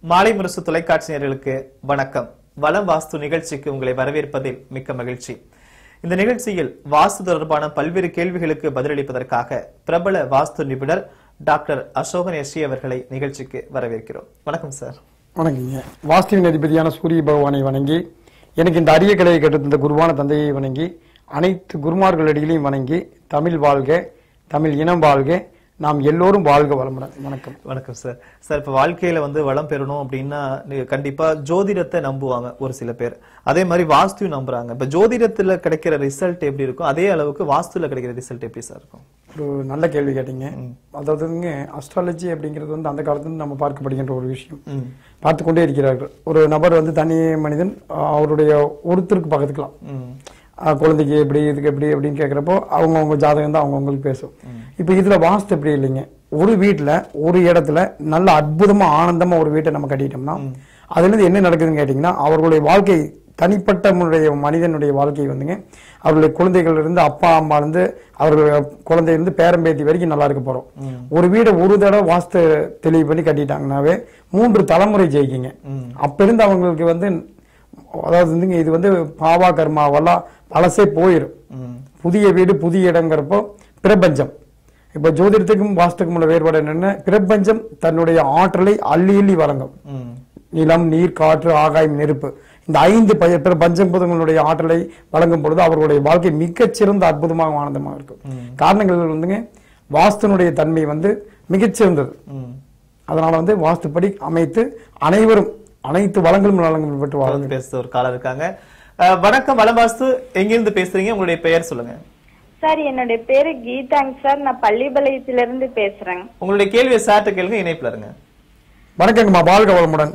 மாலை முரசு தொலைக்காட்சி நேயர்களுக்கு வணக்கம் வளம் வாஸ்து நிகழ்ச்சிக்கு உங்களை வரவேற்பதில் மிக்க மகிழ்ச்சி இந்த நிகழ்ச்சியில் வாஸ்து தொடர்பான பல்வேறு கேள்விகளுக்கு பதிலளிப்பதற்காக பிரபல வாஸ்து நிபுணர் டாக்டர் அசோகன் எஸ்ரீ அவர்களை நிகழ்ச்சிக்கு வரவேற்கிறோம் வணக்கம் சார் வணக்கங்க வாஸ்துவின் அதிபதியான சூரிய பகவானை வணங்கி எனக்கு இந்த அரிய கலையை கற்றுத்தந்த குருவான தந்தையை வணங்கி அனைத்து குருமார்களிடையிலையும் வணங்கி தமிழ் வாழ்க தமிழ் இனம் வாழ்க நாம் எல்லோரும் வாழ்க வளமுடன் வணக்கம் வணக்கம் சார் சார் இப்ப வாழ்க்கையில வந்து வளம் பெறணும் அப்படின்னா நீங்க கண்டிப்பா ஜோதிடத்தை நம்புவாங்க ஒரு சில பேர் அதே மாதிரி வாஸ்துவும் நம்புறாங்க இப்ப ஜோதிடத்துல கிடைக்கிற ரிசல்ட் எப்படி இருக்கும் அதே அளவுக்கு வாஸ்துல கிடைக்கிற ரிசல்ட் எப்படி சார் இருக்கும் ஒரு நல்ல கேள்வி கேட்டீங்க அதாவதுங்க அஸ்ட்ராலஜி அப்படிங்கிறது வந்து அந்த காலத்துல நம்ம பார்க்கப்படுகின்ற ஒரு விஷயம் ம். பார்த்து கொண்டே இருக்கிறார்கள் ஒரு நபர் வந்து தனி மனிதன் அஹ், அவருடைய ஒருத்தருக்கு பக்கத்துக்கலாம் ம். ஆஹ் குழந்தைக்கு எப்படி இதுக்கு எப்படி அப்படின்னு கேட்குறப்போ அவங்கவுங்க ஜாதகம் தான் அவங்கவுங்களுக்கு பேசும் இப்போ இதில் வாஸ்து எப்படி இல்லைங்க ஒரு வீட்டில் ஒரு இடத்துல நல்ல அற்புதமா ஆனந்தமா ஒரு வீட்டை நம்ம கட்டிட்டோம்னா அதுலேருந்து என்ன நடக்குதுன்னு கேட்டிங்கன்னா அவர்களுடைய வாழ்க்கை தனிப்பட்ட முறைய மனிதனுடைய வாழ்க்கை வந்துங்க அவர்களுடைய குழந்தைகள் இருந்து அப்பா அம்மா இருந்து அவர்களுடைய குழந்தை இருந்து பேரம்பேத்தி வரைக்கும் நல்லா இருக்க போறோம் ஒரு வீடை ஒரு தடவை வாஸ்து தெளிவு பண்ணி கட்டிட்டாங்கன்னாவே மூன்று தலைமுறை ஜெயிக்குங்க அப்ப இருந்து அவங்களுக்கு வந்து அதாவது வந்துங்க இது வந்து பாவா கர்மாவெல்லாம் பழசே போயிடும் ம். புதிய வீடு புதிய இடங்கிறப்போ பிரபஞ்சம் இப்ப ஜோதிடத்துக்கும் வாஸ்துக்கும் உள்ள வேறுபாடு என்னன்னா பிரபஞ்சம் தன்னுடைய ஆற்றலை அள்ளி அள்ளி வழங்கும் ம். நிலம் நீர் காற்று ஆகாயம் நெருப்பு இந்த ஐந்து பய- பிற பஞ்சபூதங்களுடைய ஆற்றலை வழங்கும் பொழுது அவர்களுடைய வாழ்க்கை மிகச்சிறந்த அற்புதமாக ஆனந்தமாக இருக்கும் காரணங்கள் வந்துங்க வாஸ்துனுடைய தன்மை வந்து மிகச்சிறந்தது ம். அதனால வந்து வாஸ்துப்படி அமைத்து அனைவரும் அனைத்து வளங்களும் நலங்களும் பெற்று வாழ தொடர்ந்து பேச ஒரு காலர் இருக்காங்க அஹ், வணக்கம் வளம் வாஸ்து எங்கிருந்து பேசுறீங்க உங்களுடைய பெயர் சொல்லுங்க சார் என்னுடைய பேரு கீதாங்க சார் நான் பள்ளிப்பாளையத்துல இருந்து பேசுறேங்க உங்களுடைய கேள்வியை சார்ட்ட கேளுங்க இணைப்புல இருங்க வணக்கங்கம்மா வாழ்க வளமுடன்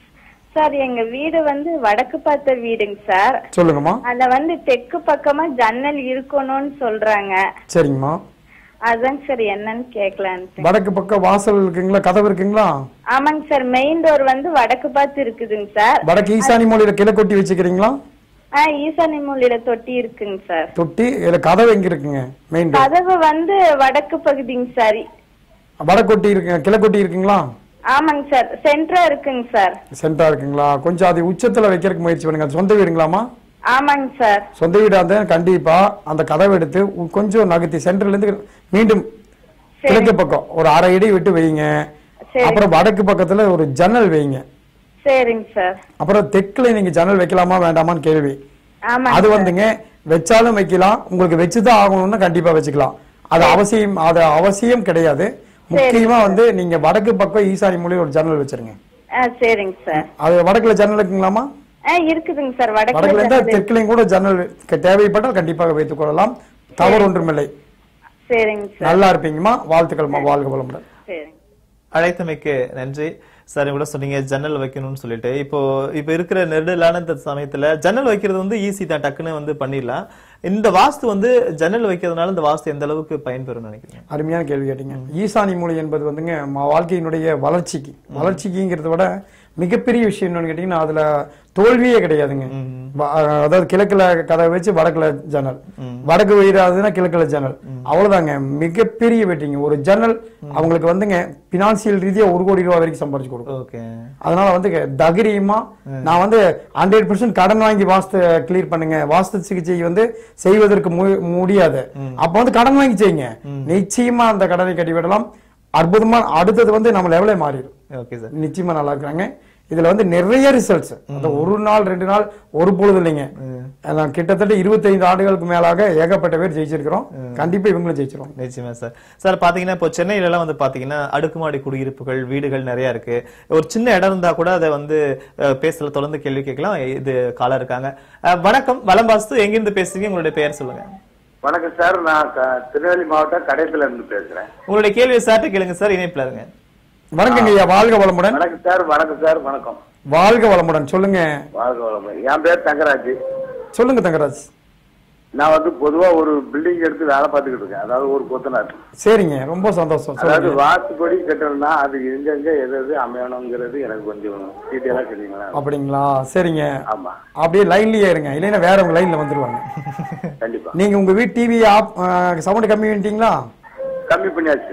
சார் எங்க வீடு வந்து வடக்கு பார்த்த வீடுங்க சார் சொல்லுங்கம்மா அதுல வந்து தெற்கு பக்கமா ஜன்னல் இருக்கணும்னு சொல்றாங்க சரிங்கம்மா அதாங்க சார் என்னன்னு கேட்கலான்ட்டு வடக்கு பக்கம் வாசல் இருக்குங்களா கதவு இருக்குங்களா ஆமாங்க சார் மெயின் டோர் வந்து வடக்கு பார்த்து இருக்குதுங்க சார் வடக்கு ஈசானி மூலையில கிளை கொட்டி வச்சுக்கிறீங்களா ஆ ஈசானி மூலையில தொட்டி இருக்குங்க சார் தொட்டி இதுல கதவு எங்க இருக்குங்க மெயின் டோர் கதவு வந்து வடக்கு பகுதிங்க சார் வடக்கொட்டி இருக்குங்க கிளை கொட்டி இருக்குங்களா ஆமாங்க சார் சென்டரா இருக்குங்க சார் சென்டரா இருக்குங்களா கொஞ்சம் அது உச்சத்துல வைக்கிறதுக்கு முயற்சி பண்ணுங்க அது சொந்த வீடுங்களாமா ஆமாங்க சார் சொந்த வீடா இருந்தா கண்டிப்பா அந்த கதவை எடுத்து உ- கொஞ்சம் நகர்த்தி சென்டர்ல இருந்து மீண்டும் கிழக்கு பக்கம் ஒரு அரை அடி விட்டு வைங்க சரி. அப்புறம் வடக்கு பக்கத்துல ஒரு ஜன்னல் வைங்க சரிங்க சார் அப்புறம் தெற்குல நீங்க ஜன்னல் வைக்கலாமா வேண்டாமான்னு கேள்வி ஆமாங்க அது வந்துங்க வச்சாலும் வைக்கலாம் உங்களுக்கு வச்சுதான் ஆகணும்னா கண்டிப்பா வச்சுக்கலாம் அது அவசியம் அது அவசியம் கிடையாது முக்கியமா வந்து நீங்க வடக்கு பக்கம் ஈசானி மூலையில் ஒரு ஜன்னல் வச்சிருங்க ஆ சரிங்க சார் அது வடக்குல ஜன்னல் இருக்குங்களாமா ஆ இருக்குதுங்க சார் வடக்குல வடக்குல இருந்தா ஜன்னல் தெற்குலையும் கூட ஜன்னல் க- தேவைப்பட்டால் கண்டிப்பாக வைத்துக் கொள்ளலாம் தவறு ஒன்றுமில்லை சரிங்க சார் நல்லா இருப்பீங்கம்மா வாழ்த்துக்கள்மா வாழ்க வளமுடன் சரிங்க அழைத்தமைக்கு நன்றி சார் கூட சொன்னீங்க ஜன்னல் வைக்கணும்னு சொல்லிட்டு இப்போ இப்போ இருக்கிற நெருடலான இந்த சமயத்துல ஜன்னல் வைக்கிறது வந்து ஈஸி தான் டக்குன்னு வந்து பண்ணிடலாம் இந்த வாஸ்து வந்து ஜன்னல் வைக்கிறதுனால இந்த வாஸ்து எந்த அளவுக்கு பயன்பெறும் நினைக்கிறீங்க அருமையான கேள்வி கேட்டீங்க ஈசானி மூலை என்பது வந்துங்க ம- வாழ்க்கையினுடைய வளர்ச்சிக்கு வளர்ச்சிக்குங்கிறத விட மிகப்பெரிய விஷயம் என்னன்னு கேட்டீங்கன்னா அதுல தோல்வியே கிடையாதுங்க வ- அதாவது கிழக்குல கதவை வச்சு வடக்குல ஜன்னல் வடக்கு வீடாதுன்னா கிழக்குல ஜன்னல் அவ்வளவுதாங்க மிகப்பெரிய வெற்றிங்க ஒரு ஜன்னல் அவங்களுக்கு வந்துங்க பினான்சியல் ரீதியா ஒரு கோடி ரூபாய் வரைக்கும் சம்பாதிச்சு கொடுக்கும் ஓகே அதனால வந்து தைரியமா நான் வந்து ஹண்ட்ரட் பர்சன்ட் கடன் வாங்கி வாஸ்து கிளியர் பண்ணுங்க வாஸ்து சிகிச்சை வந்து செய்வதற்கு மு- முடியாது அப்ப வந்து கடன் வாங்கி செய்யுங்க நிச்சயமா அந்த கடனை கட்டி விடலாம் அற்புதமா அடுத்தது வந்து நம்ம லெவலே மாறிடும் ஓகே சார் நிச்சயமா நல்லா இருக்காங்க இதுல வந்து நிறைய ரிசல்ட்ஸ் அந்த ஒரு நாள் ரெண்டு நாள் ஒரு பொழுது இல்லைங்க நான் கிட்டத்தட்ட 25 ஆண்டுகளுக்கு மேலாக ஏகப்பட்ட பேர் ஜெயிச்சிருக்கிறோம் கண்டிப்பா இவங்களும் ஜெயிச்சிருவாங்க நிச்சயமா சார் சார் பாத்தீங்கன்னா இப்போ சென்னையில எல்லாம் வந்து பாத்தீங்கன்னா அடுக்குமாடி குடியிருப்புகள் வீடுகள் நிறைய இருக்கு ஒரு சின்ன இடம் இருந்தா கூட அதை வந்து அஹ், பேசல தொடர்ந்து கேள்வி கேட்கலாம் இது காலர் இருக்காங்க அஹ், வணக்கம் வலம்பாஸ்து எங்கிருந்து பேசுறீங்க உங்களுடைய பெயர் சொல்லுங்க வணக்கம் சார் நான் க- திருநெல்வேலி மாவட்டம் கடையத்துல இருந்து பேசுறேன் உங்களுடைய கேள்வியை சார்ட்ட கேளுங்க சார் இணைப்புல இருங்க வணக்கங்க ஐயா வாழ்க வளமுடன் வணக்கம் சார் வணக்கம் சார் வணக்கம் வாழ்க வளமுடன் சொல்லுங்க வாழ்க வளமுடன் என் பேர் தங்கராஜ் சொல்லுங்க தங்கராஜ் நான் வந்து பொதுவா ஒரு பில்டிங் எடுத்து வேலை பார்த்துக்கிட்டு இருக்கேன் அதாவது ஒரு கொத்தனார் சரிங்க ரொம்ப சந்தோஷம் அதாவது சொல்லுங்க வாஸ்துப்படி கட்டணும்னா அது எங்கெங்க எது எது அமையணுங்கிறது எனக்கு கொஞ்சம் டீட்டெயிலா தெரியுங்களா அப்படிங்களா சரிங்க ஆமா அப்படியே லைன்லயே இருங்க இல்லைன்னா வேற உங்க லைன்ல வந்துருவாங்க கண்டிப்பா நீங்க உங்க வீட்டு டிவி ஆப் சவுண்ட் கம்மி பண்ணிட்டீங்களா கம்மி பண்ணியாச்சு சார்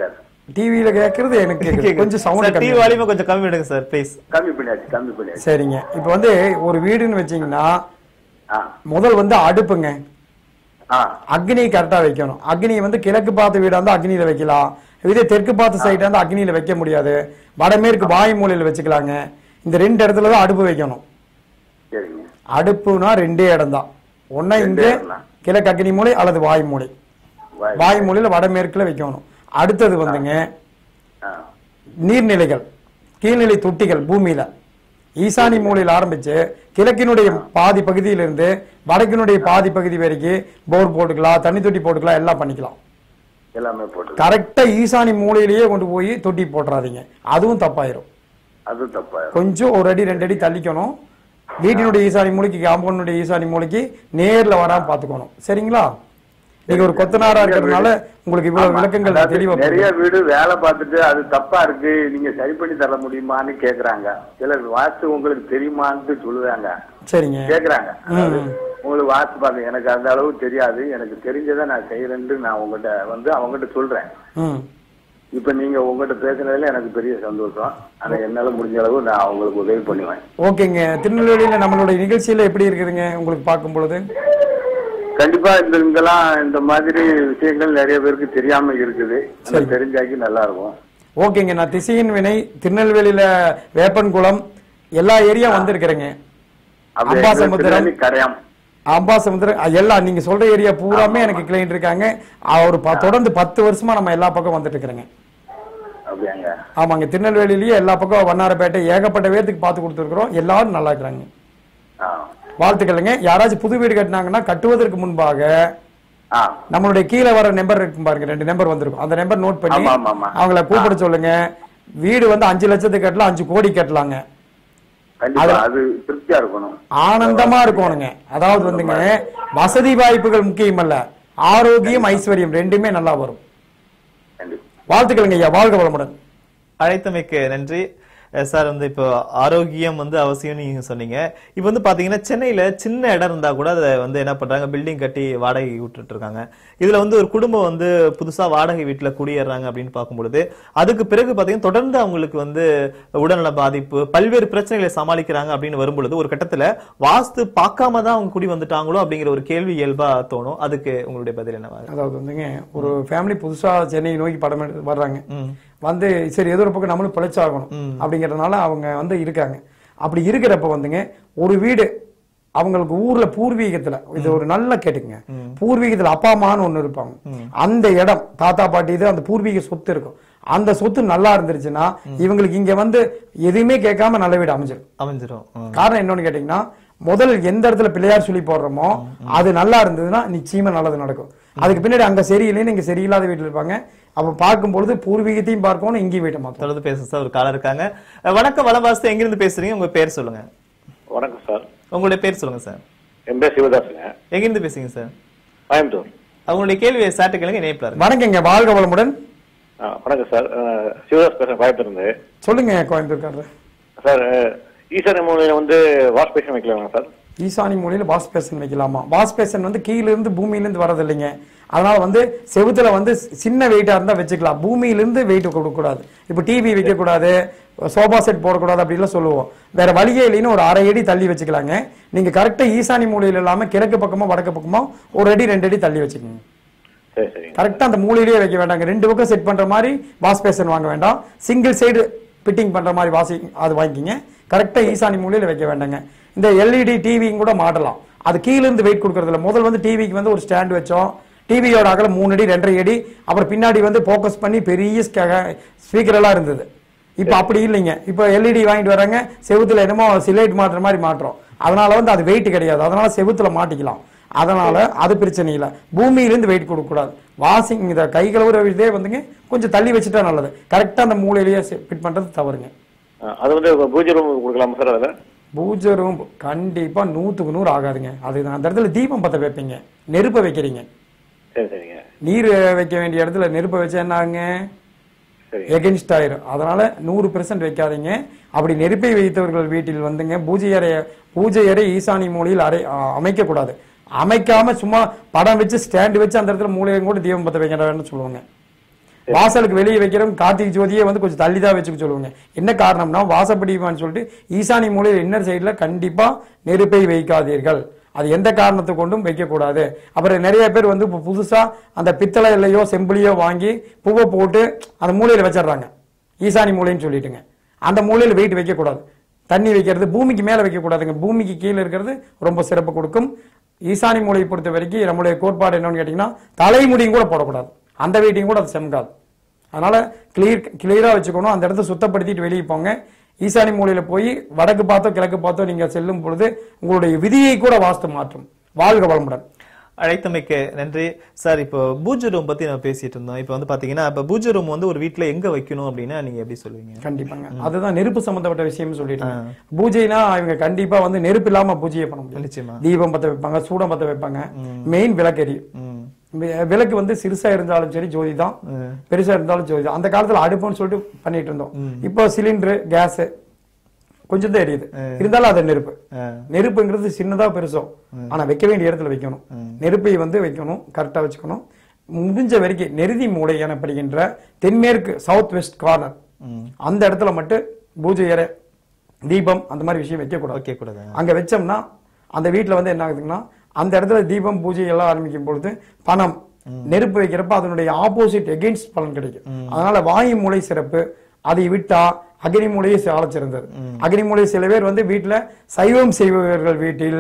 டிவியில கேக்குறது எனக்கு கேக்குது கொஞ்சம் சவுண்ட் டிவி கம்மி வால்யூமை கொஞ்சம் கம்மி விடுங்க சார் ப்ளீஸ் கம்மி பண்ணியாச்சு கம்மி பண்ணியாச்சு சரிங்க இப்போ வந்து ஒரு வீடுன்னு வச்சீங்கன்னா ஆ முதல் வந்து அடுப்புங்க ஆ அக்னி கரெக்டா வைக்கணும் அக்னி வந்து கிழக்கு பார்த்த வீடா இருந்தா அக்னியில வைக்கலாம் இதே தெற்கு பார்த்த சைடா இருந்தா அக்னியில வைக்க முடியாது வடமேற்கு வாயு மூலையில வச்சுக்கலாங்க இந்த ரெண்டு இடத்துல தான் அடுப்பு வைக்கணும் சரிங்க அடுப்புனா ரெண்டே இடம் தான் ஒன்னா இங்க ரெண்டே இடம்தான். கிழக்கு அக்னி மூலை அல்லது வாயு மூலை வாய். வாயு மூலையில வடமேற்குல வைக்கணும் அடுத்தது வந்துங்க ஆ நீர்நிலைகள் கீழ்நிலை தொட்டிகள் பூமியில ஈசானி மூலையில் ஆரம்பிச்சு கிழக்கினுடைய பாதி பகுதியிலிருந்து வடக்கினுடைய பாதி பகுதி வரைக்கும் போர் போட்டுக்கலாம் தண்ணி தொட்டி போட்டுக்கலாம் எல்லாம் பண்ணிக்கலாம் எல்லாமே போட்டு கரெக்டா ஈசானி மூலையிலேயே கொண்டு போய் தொட்டி போட்டுறாதீங்க அதுவும் தப்பாயிரும் அது தப்பாயிரும் கொஞ்சம் ஒரு அடி ரெண்டு அடி தள்ளிக்கணும் வீட்டினுடைய ஈசானி மூலைக்கு காம்பவுண்டுடைய ஈசானி மூலைக்கு நேர்ல வராம பாத்துக்கணும் சரிங்களா நீங்க ஒரு கொத்தனாரா இருக்கிறதுனால உங்களுக்கு இவ்வளவு ஆமா. விளக்கங்கள் அதாவது தெளிவா நிறைய புரியுது. வீடு வேலை பார்த்துட்டு அது தப்பா இருக்கு நீங்க சரி பண்ணி தர முடியுமான்னு கேக்குறாங்க சிலர் வாஸ்து உங்களுக்கு தெரியுமான்னு சொல்லுவாங்க சரிங்க கேக்குறாங்க அதாவது உங்களுக்கு வாஸ்து பார்த்து எனக்கு அந்த அளவு தெரியாது எனக்கு தெரிஞ்சதை நான் செய்யறேன்னு நான் உங்ககிட்ட வந்து அவங்ககிட்ட சொல்றேன் ம் இப்ப நீங்க உங்ககிட்ட பேசுனதுல எனக்கு பெரிய சந்தோஷம் ஆனா என்னால முடிஞ்ச அளவு நான் அவங்களுக்கு உதவி பண்ணுவேன் ஓகேங்க திருநெல்வேலியில நம்மளுடைய நிகழ்ச்சியில எப்படி இருக்குதுங்க உங்களுக்கு பார்க்கும் பொழுது கண்டிப்பா இந்த இங்கெல்லாம் இந்த மாதிரி விஷயங்கள் நிறைய பேருக்கு தெரியாம இருக்குது ஆனா சரி. தெரிஞ்சாக்கி நல்லா இருக்கும் ஓகேங்க நான் திசையின் வினை திருநெல்வேலியில வேப்பன்குளம் எல்லா ஏரியா வந்திருக்கிறேங்க அப்படியே அம்பாசமுத்திரம் திருநெல்வேலி கரையாம் அம்பாசமுத்திரம் அஹ், எல்லாம் நீங்க சொல்ற ஏரியா பூராமே எனக்கு கிளைண்ட் இருக்காங்க அவர் ப- தொடர்ந்து பத்து வருஷமா நம்ம எல்லா பக்கம் வந்துட்டு இருக்கிறேங்க அப்படியாங்க ஆமாங்க திருநெல்வேலியிலேயே எல்லா பக்கம் வண்ணாரப்பேட்டை ஏகப்பட்ட பேர்த்துக்கு பார்த்து கொடுத்துருக்குறோம் எல்லாரும் நல்லா இருக்கிறாங்க ஆ வாழ்த்துக்கள்ங்க யாராச்சும் புது வீடு கட்டினாங்கன்னா கட்டுவதற்கு முன்பாக ஆ நம்மளுடைய கீழே வர நம்பர் இருக்கும் பாருங்க ரெண்டு நம்பர் வந்திருக்கும் அந்த நம்பர் நோட் பண்ணி ஆமா, ஆமா, ஆமா. அவங்கள கூப்பிட சொல்லுங்க வீடு வந்து அஞ்சு லட்சத்துக்கு கட்டலாம் அஞ்சு கோடி கட்டலாங்க கண்டிப்பா அது திருப்தியா இருக்கணும் ஆனந்தமா இருக்கணுங்க அதாவது வந்துங்க வசதி வாய்ப்புகள் முக்கியம் அல்ல ஆரோக்கியம் ஐஸ்வர்யம் ரெண்டுமே நல்லா வரும் கண்டிப்பா வாழ்த்துக்களுங்க ஐயா வாழ்க வளமுடன் அழைத்தமைக்கு நன்றி அஹ் சார் வந்து இப்போ ஆரோக்கியம் வந்து அவசியம் நீங்க சொன்னீங்க இப்போ வந்து பாத்தீங்கன்னா சென்னையில சின்ன இடம் இருந்தா கூட அதை வந்து என்ன பண்றாங்க பில்டிங் கட்டி வாடகை விட்டுட்டு இருக்காங்க இதுல வந்து ஒரு குடும்பம் வந்து புதுசா வாடகை வீட்டுல குடியேறாங்க அப்படின்னு பார்க்கும்பொழுது அதுக்கு பிறகு பாத்தீங்கன்னா தொடர்ந்து அவங்களுக்கு வந்து உடல்நல பாதிப்பு பல்வேறு பிரச்சனைகளை சமாளிக்கிறாங்க அப்படின்னு வரும்பொழுது ஒரு கட்டத்துல வாஸ்து பார்க்காம தான் அவங்க குடி வந்துட்டாங்களோ அப்படிங்கிற ஒரு கேள்வி இயல்பா தோணும் அதுக்கு உங்களுடைய பதில் என்னவா அதாவது வந்துங்க ஒரு ஃபேமிலி புதுசா சென்னை நோக்கி படம் எடுத்து வர்றாங்க ம். வந்து சரி ஏதோ ஒரு பக்கம் நம்மளும் பிழைச்சாகணும் அப்படிங்கறதுனால அவங்க வந்து இருக்காங்க அப்படி இருக்கிறப்ப வந்துங்க ஒரு வீடு அவங்களுக்கு ஊர்ல பூர்வீகத்துல இது ஒரு நல்ல கேட்டுக்குங்க பூர்வீகத்துல அப்பா அம்மான்னு ஒண்ணு இருப்பாங்க அந்த இடம் தாத்தா பாட்டி இது அந்த பூர்வீக சொத்து இருக்கும் அந்த சொத்து நல்லா இருந்துருச்சுன்னா இவங்களுக்கு இங்க வந்து எதுவுமே கேட்காம நல்ல வீடு அமைஞ்சிடும் அமைஞ்சிரும் ம். காரணம் என்னன்னு கேட்டீங்கன்னா முதல் எந்த இடத்துல பிள்ளையார் சொல்லி போடுறோமோ அது நல்லா இருந்ததுன்னா நிச்சயமா நல்லது நடக்கும் அதுக்கு பின்னாடி அங்க சரியில்லைன்னு இங்க சரியில்லாத வீட்டுல இருப்பாங்க அப்ப பார்க்கும் பொழுது பூர்வீகத்தையும் பார்க்கணும் இங்கேயும் வீட்டை மாத்தணும் தொடர்ந்து பேச சார் ஒரு காலர் இருக்காங்க அஹ் வணக்கம் வளவாஸ்து எங்கிருந்து பேசுறீங்க உங்க பேர் சொல்லுங்க வணக்கம் சார் உங்களுடைய பேர் சொல்லுங்க சார் என் பேர் சிவதாசுங்க எங்கிருந்து பேசுறீங்க சார் கோயம்புத்தூர் அவங்களுடைய கேள்வியை சாட்டு கேளுங்க இணைப்புல இருக்கு வணக்கங்க வாழ்க வளமுடன் ஆ, வணக்கம் சார் அஹ், சிவதாஸ் பேசுறேன் கோயம்புத்தூர் இருந்து சொல்லுங்க கோயம்புத்தூர்காரர் சார் அஹ், ஈசானி மூலையில வந்து வாஷ் பேஷன் வைக்கலாமா சார் ஈசானி மூலையில வாஷ் பேசன் வைக்கலாமா வாஷ் பேசன் வந்து கீழ இருந்து பூமியில இருந்து வரது இல்லைங்க அதனால வந்து செவுத்துல வந்து சின்ன வெயிட்டா இருந்தா வச்சுக்கலாம் பூமியில இருந்து வெயிட் கொடுக்க கூடாது இப்ப டிவி வைக்க கூடாது சோபா செட் போடக்கூடாது அப்படிலாம் சொல்லுவோம் வேற வழியே இல்லைன்னு ஒரு அரை அடி தள்ளி வச்சுக்கலாங்க நீங்க கரெக்டா ஈசானி மூலையில இல்லாம கிழக்கு பக்கமோ வடக்கு பக்கமோ ஒரு அடி ரெண்டு அடி தள்ளி வச்சுக்கோங்க சரி சரிங்க கரெக்டா அந்த மூலையிலேயே வைக்க வேண்டாங்க ரெண்டு பக்கம் செட் பண்ற மாதிரி வாஷ் பேசன் வாங்க வேண்டாம் சிங்கிள் சைடு ஃபிட்டிங் பண்ற மாதிரி வாஷிங் அது வாங்கிக்கிங்க கரெக்டா ஈசானி மூலையில வைக்க வேண்டாங்க இந்த எல்இடி டிவியும் கூட மாட்டலாம் அது கீழ இருந்து வெயிட் கொடுக்கறது இல்ல முதல் வந்து டிவிக்கு வந்து ஒரு ஸ்டாண்ட் வச்சோம் டிவியோட அகலம் மூணு அடி ரெண்டரை அடி அப்புறம் பின்னாடி வந்து ஃபோக்கஸ் பண்ணி பெரிய ஸ்பீக்கர் எல்லாம் இருந்தது இப்ப அப்படி இல்லைங்க இப்ப எல்இடி வாங்கிட்டு வராங்க செவுத்துல என்னமோ சிலைட் மாட்டுற மாதிரி மாட்டுறோம் அதனால வந்து அது வெயிட் கிடையாது அதனால செவுத்துல மாட்டிக்கலாம் அதனால அது பிரச்சனை இல்லை பூமியிலிருந்து வெயிட் கொடுக்க கூடாது வாஷிங் இத கை கழுவுற இதே வந்துங்க கொஞ்சம் தள்ளி வச்சுட்டா நல்லது கரெக்டா அந்த மூலையிலேயே ஃபிட் பண்றது தவறுங்க அஹ், அது வந்து பூஜை ரூம் கொடுக்கலாமா சார் அதில் பூஜை ரூம் கண்டிப்பா நூத்துக்கு நூறு ஆகாதுங்க அது அந்த இடத்துல தீபம் பத்த வைப்பீங்க நெருப்ப வைக்கிறீங்க சரி சரிங்க நீர் வைக்க வேண்டிய இடத்துல நெருப்ப வச்சா என்னாங்க சரி எகென்ஸ்ட் ஆயிரும் அதனால நூறு பெர்சன்ட் வைக்காதீங்க அப்படி நெருப்பை வைத்தவர்கள் வீட்டில் வந்துங்க பூஜை அறைய பூஜை அறை ஈசானி மூலையில் அறை அமைக்க கூடாது அமைக்காம சும்மா படம் வச்சு ஸ்டாண்ட் வச்சு அந்த இடத்துல மூலையும் கூட தீபம் பத்த வைக்க வேண்டாம்னு சொல்லுவாங்க வாசலுக்கு வெளியே வைக்கிறோம் கார்த்திகை ஜோதியை வந்து கொஞ்சம் தள்ளி தான் வச்சுக்க சொல்லுவாங்க என்ன காரணம்னா வாசப்படிவான்னு சொல்லிட்டு ஈசானி மூலையில் இன்னர் சைடுல கண்டிப்பா நெருப்பை வைக்காதீர்கள் அது எந்த காரணத்தை கொண்டும் வைக்கக்கூடாது அப்புறம் நிறைய பேர் வந்து இப்போ புதுசா அந்த பித்தளையிலையோ செம்பிளியோ வாங்கி பூவை போட்டு அந்த மூலையில வச்சிடுறாங்க ஈசானி மூலைன்னு சொல்லிட்டுங்க அந்த மூலையில வெயிட் வைக்கக்கூடாது தண்ணி வைக்கிறது பூமிக்கு மேல வைக்கக்கூடாதுங்க பூமிக்கு கீழே இருக்கிறது ரொம்ப சிறப்பு கொடுக்கும் ஈசானி மூலையை பொறுத்த வரைக்கும் நம்மளுடைய கோட்பாடு என்னன்னு கேட்டீங்கன்னா தலைமுடியும் கூட போடக்கூடாது அந்த வெயிட்டையும் கூட அது செம்காது அதனால கிளியர் கிளியரா வச்சுக்கணும் அந்த இடத்த சுத்தப்படுத்திட்டு வெளியே போங்க ஈசானி மூலையில போய் வடக்கு பார்த்தோ கிழக்கு பார்த்தோ நீங்க செல்லும் பொழுது உங்களுடைய விதியை கூட வாஸ்து மாற்றும் வாழ்க வளமுடன் அழைத்தமைக்கு நன்றி சார் இப்போ பூஜை ரூம் பத்தி நம்ம பேசிட்டு இருந்தோம் இப்போ வந்து பாத்தீங்கன்னா இப்ப பூஜை ரூம் வந்து ஒரு வீட்ல எங்க வைக்கணும் அப்படின்னா நீங்க எப்படி சொல்லுவீங்க கண்டிப்பாங்க அதுதான் நெருப்பு சம்பந்தப்பட்ட விஷயம் சொல்லிட்டாங்க பூஜைனா இவங்க கண்டிப்பா வந்து நெருப்பு இல்லாம பூஜையை பண்ண முடியும் நிச்சயமா தீபம் பத்த வைப்பாங்க சூடம் பத்த வைப்பாங்க மெயின் விளக்கெரி ம். விளக்கு வந்து சிறுசா இருந்தாலும் சரி ஜோதி தான் பெருசா இருந்தாலும் ஜோதி தான் அந்த காலத்துல அடுப்புன்னு சொல்லிட்டு பண்ணிட்டு இருந்தோம் இப்போ சிலிண்டர் கேஸ் கொஞ்சம் தான் எரியுது இருந்தாலும் அது நெருப்பு ஆ. நெருப்புங்கிறது சின்னதா பெருசோ ஆனா வைக்க வேண்டிய இடத்துல வைக்கணும் நெருப்பை வந்து வைக்கணும் கரெக்டா வச்சுக்கணும் முடிஞ்ச வரைக்கும் நெருதி மூலை எனப்படுகின்ற தென்மேற்கு சவுத் வெஸ்ட் கார்னர் அந்த இடத்துல மட்டும் பூஜை அறை தீபம் அந்த மாதிரி விஷயம் வைக்க கூடாது வைக்க கூடாது அங்க வச்சோம்னா அந்த வீட்ல வந்து என்ன ஆகுதுன்னா அந்த இடத்துல தீபம் பூஜை எல்லாம் ஆரம்பிக்கும் பொழுது பணம் நெருப்பு வைக்கிறப்ப அதனுடைய ஆப்போசிட் எகெயின்ஸ்ட் பலன் கிடைக்கும் அதனால வாயு மூலை சிறப்பு அதை விட்டா அக்னி மூலையை சால சிறந்தது அக்னி மூலை சில பேர் வந்து வீட்டுல சைவம் செய்பவர்கள் வீட்டில்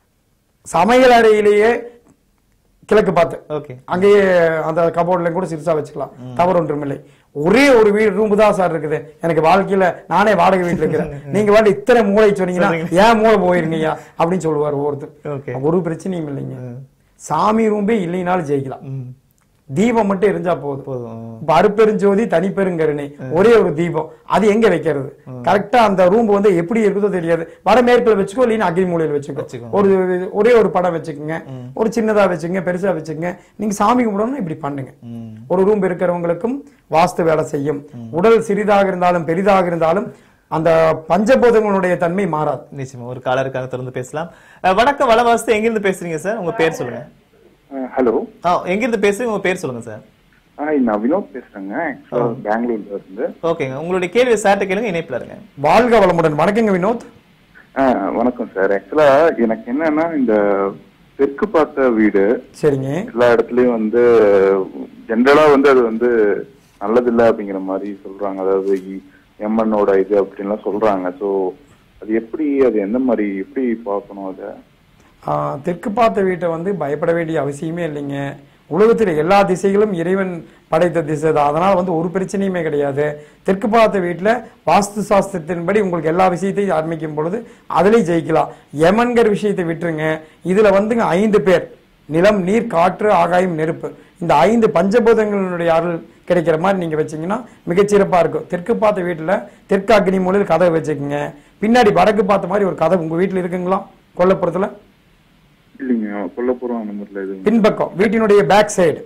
சமையல் அறையிலேயே கிழக்கு பார்த்து ஓகே அங்கேயே அந்த கபோர்ட்ல கூட சிறுசா வச்சுக்கலாம் தவறு ஒன்றுமில்லை ஒரே ஒரு வீடு ரூம் தான் சார் இருக்குது எனக்கு வாழ்க்கையில நானே வாடகை வீட்டுல இருக்கிறேன் நீங்க வாட்டி இத்தனை மூளை சொன்னீங்கன்னா ஏன் மூளை போயிருந்தீங்க அப்படின்னு சொல்லுவார் Okay. ஒவ்வொருத்தர் ஒரு பிரச்சனையும் இல்லைங்க சாமி ரூம்பே இல்லைனாலும் ஜெயிக்கலாம் தீபம் மட்டும் எரிஞ்சா போதும் போதும் இப்ப அருப்பெருஞ்சோதி தனிப்பெருங்கருணை ஒரே ஒரு தீபம் அது எங்க வைக்கிறது கரெக்டா அந்த ரூம் வந்து எப்படி இருக்குதோ தெரியாது வடமேற்குல வச்சுக்கோ இல்லைன்னா அக்னி மூலையில வச்சுக்கோ வச்சுக்கோ. ஒரு ஒரே ஒரு படம் வச்சுக்கோங்க ஒரு சின்னதா வச்சுக்கோங்க பெருசா வச்சுக்கோங்க நீங்க சாமி கும்பிடணும் இப்படி பண்ணுங்க ஒரு ரூம் இருக்கிறவங்களுக்கும் வாஸ்து வேலை செய்யும் உடல் சிறிதாக இருந்தாலும் பெரிதாக இருந்தாலும் அந்த பஞ்சபூதங்களுடைய தன்மை மாறாது நிச்சயமா ஒரு காலருக்காக தொடர்ந்து பேசலாம் அஹ், வணக்கம் வளவாஸ்து எங்கிருந்து பேசுறீங்க சார் உங்க பேர் சொல்லுங்க ஹலோ ஆ எங்கிருந்து பேசுறீங்க உங்க பேர் சொல்லுங்க சார் நான் வினோத் பேசுறேங்க ஆக்சுவலா பெங்களூர்ல இருந்து ஓகேங்க உங்களுடைய கேள்வி சார்ட்ட கேளுங்க இணைப்புல இருங்க வாழ்க வளமுடன் வணக்கங்க வினோத் ஆ, வணக்கம் சார் ஆக்சுவலா எனக்கு என்னன்னா இந்த தெற்கு பார்த்த வீடு சரிங்க எல்லா இடத்துலயும் வந்து ஜென்ரலா வந்து அது வந்து நல்லதில்லை அப்படிங்கிற மாதிரி சொல்றாங்க அதாவது எம்என்னோட இது அப்படின்லாம் சொல்றாங்க சோ அது எப்படி அது எந்த மாதிரி எப்படி பார்க்கணும் அதை ஆஹ் தெற்கு பார்த்த வீட்டை வந்து பயப்பட வேண்டிய அவசியமே இல்லைங்க உலகத்தில் எல்லா திசைகளும் இறைவன் படைத்த திசை தான் அதனால வந்து ஒரு பிரச்சனையுமே கிடையாது தெற்கு பார்த்த வீட்டில் வாஸ்து சாஸ்திரத்தின்படி உங்களுக்கு எல்லா விஷயத்தையும் ஆரம்பிக்கும் பொழுது அதுலேயும் ஜெயிக்கலாம் யமன்கிற விஷயத்தை விட்டுருங்க இதுல வந்துங்க ஐந்து பேர் நிலம் நீர் காற்று ஆகாயம் நெருப்பு இந்த ஐந்து பஞ்சபூதங்களுடைய அருள் கிடைக்கிற மாதிரி நீங்க வச்சீங்கன்னா மிகச்சிறப்பா இருக்கும் தெற்கு பார்த்த வீட்டுல தெற்கு அக்னி மூலையில் கதவு வச்சுக்கோங்க பின்னாடி வடக்கு பார்த்த மாதிரி ஒரு கதவு உங்க வீட்டுல இருக்குங்களா கொல்லப்புறத்துல இல்லைங்க கொல்லப்புறம் அந்த மாதிரில எதுவும் பின்பக்கம் வீட்டினுடைய பேக் சைடு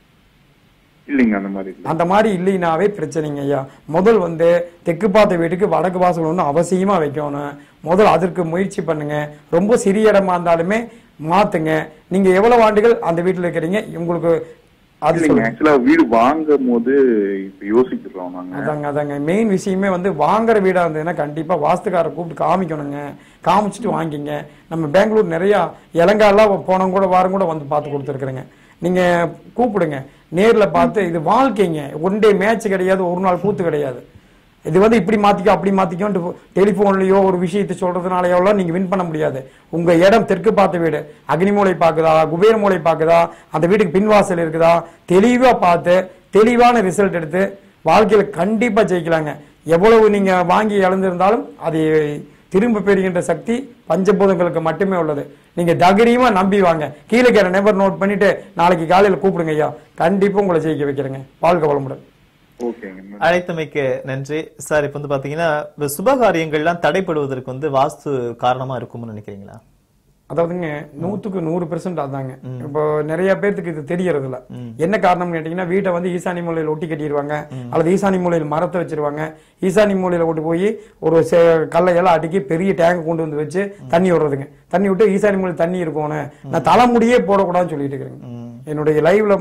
இல்லைங்க அந்த மாதிரி இல்லை அந்த மாதிரி இல்லைனாவே பிரச்சனைங்க ஐயா முதல் வந்து தெற்கு பார்த்த வீட்டுக்கு வடக்கு வாசல் ஒன்று அவசியமா வைக்கணும் முதல் அதற்கு முயற்சி பண்ணுங்க ரொம்ப சிறிய இடமா இருந்தாலுமே மாத்துங்க நீங்க எவ்வளவு ஆண்டுகள் அந்த வீட்டுல இருக்கிறீங்க உங்களுக்கு அது இல்லைங்க சொல்லுங்க ஆக்சுவலா வீடு வாங்கும் போது இப்ப யோசிக்கிறோம் நாங்க அதாங்க அதாங்க மெயின் விஷயமே வந்து வாங்குற வீடா இருந்ததுன்னா கண்டிப்பா வாஸ்துக்காரை கூப்பிட்டு காமிக்கணுங்க காமிச்சிட்டு வாங்கிங்க நம்ம பெங்களூர் நிறைய இலங்காலாம் போனவங்க கூட வாரம் கூட வந்து பார்த்து கொடுத்துருக்குறேங்க நீங்க கூப்பிடுங்க நேர்ல பார்த்து இது வாழ்க்கைங்க ஒன் டே மேட்ச் கிடையாது ஒரு நாள் கூத்து கிடையாது இது வந்து இப்படி மாத்திக்கோ அப்படி மாத்திக்கோன்ட்டு டெலிபோன்லயோ ஒரு விஷயத்தை சொல்றதுனாலயோ எல்லாம் நீங்க வின் பண்ண முடியாது உங்க இடம் தெற்கு பார்த்த வீடு அக்னி மூலை பாக்குதா குபேர மூலை பாக்குதா அந்த வீட்டுக்கு பின்வாசல் இருக்குதா தெளிவா பார்த்து தெளிவான ரிசல்ட் எடுத்து வாழ்க்கையில கண்டிப்பா ஜெயிக்கலாங்க எவ்வளவு நீங்க வாங்கி இழந்திருந்தாலும் அதை திரும்ப பெறுகின்ற சக்தி பஞ்சபூதங்களுக்கு மட்டுமே உள்ளது நீங்க தைரியமா நம்பி வாங்க கீழே கேற நம்பர் நோட் பண்ணிட்டு நாளைக்கு காலையில கூப்பிடுங்க ஐயா கண்டிப்பா உங்களை ஜெயிக்க வைக்கிறேங்க வாழ்க வளமுடன் ஓகேங்க அழைத்தமைக்கு நன்றி சார் இப்ப வந்து பாத்தீங்கன்னா இந்த சுபகாரியங்கள்லாம் தடைப்படுவதற்கு வந்து வாஸ்து காரணமா இருக்கும்னு நினைக்கிறீங்களா அதாவதுங்க நூத்துக்கு நூறு பெர்சன்ட் அதாங்க இப்போ நிறைய பேர்த்துக்கு இது தெரியறது இல்ல என்ன காரணம் கேட்டீங்கன்னா வீட்டை வந்து ஈசானி மூலையில ஒட்டி கட்டிடுவாங்க அல்லது ஈசானி மூலையில் மரத்தை வச்சிருவாங்க ஈசானி மூலையில கொண்டு போய் ஒரு செ- கல்லையெல்லாம் அடுக்கி பெரிய டேங்க் கொண்டு வந்து வச்சு தண்ணி விடுறதுங்க தண்ணி விட்டு ஈசானி மூலையில் தண்ணி இருக்கணும் நான் தலைமுடியே போடக்கூடாதுன்னு சொல்லிட்டு இருக்கிறேங்க என்னுடைய லைவ்ல